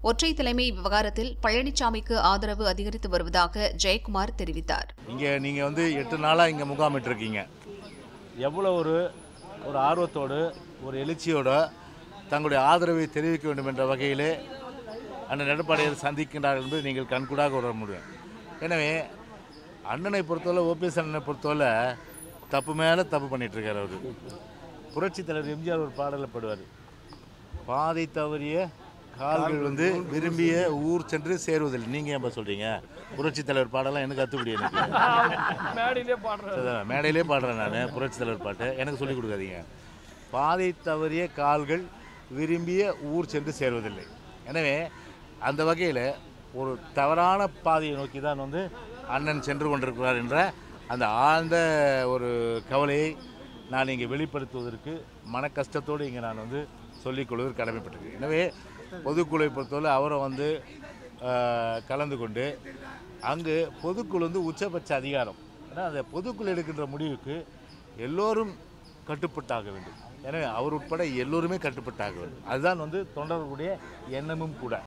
ஒற்றை தலைமை விவகாரத்தில் பழனிசாமிக்கு ஆதரவு அதிகரித்து வருவதாக ஜெயக்குமார் தெரிவித்தார் இங்கே நீங்கள் வந்து எட்டு நாளாக இங்கே முகாமிட்டிருக்கீங்க எவ்வளோ ஒரு ஒரு ஆர்வத்தோடு ஒரு எழுச்சியோட தங்களுடைய ஆதரவை தெரிவிக்க வேண்டும் என்ற வகையிலே அண்ணன் எடப்பாடியார் சந்திக்கின்றார்கள் என்பது நீங்கள் கண்கூடாக உணர முடியும் எனவே அண்ணனை பொறுத்தவரை ஓபிஎஸ் அண்ணனை பொறுத்தவரை தப்பு மேலே தப்பு பண்ணிட்டு இருக்காரு அவர் புரட்சித் தலைவர் எம்ஜிஆர் ஒரு பாடலில் பாடுவார் பாதை தவறிய கால்கள் வந்து விரும்பிய ஊர் சென்று சேருவதில்லை நீங்கள் ஏன் சொல்கிறீங்க புரட்சித் தலைவர் பாடலாம் எனக்கு கற்றுப்படி எனக்கு மேடையிலே பாடுறாரு அதான் மேடையிலே பாடுறேன் நான் புரட்சி தலைவர் பாட்டு எனக்கு சொல்லிக் கொடுக்காதீங்க பாதை தவறிய கால்கள் விரும்பிய ஊர் சென்று சேர்வதில்லை எனவே அந்த வகையில் ஒரு தவறான பாதையை நோக்கி தான் வந்து அண்ணன் சென்று கொண்டிருக்கிறார் என்ற அந்த ஆழ்ந்த ஒரு கவலையை நான் இங்கே வெளிப்படுத்துவதற்கு மன கஷ்டத்தோடு இங்கே நான் வந்து சொல்லிக் கொள்வதற்கு கடமைப்பட்டிருக்கேன் எனவே பொதுக்குழுவை பொறுத்தவரை அவரை வந்து ஆஹ், கலந்து கொண்டு அங்கு பொதுக்குழு வந்து உச்சபட்ச அதிகாரம் ஏன்னா அந்த பொதுக்குழு எடுக்கின்ற முடிவுக்கு எல்லோரும் கட்டுப்பட்டாக வேண்டும் எனவே அவர் உட்பட எல்லோருமே கட்டுப்பட்டாக வேண்டும் அதுதான் வந்து தொண்டர்களுடைய எண்ணமும் கூட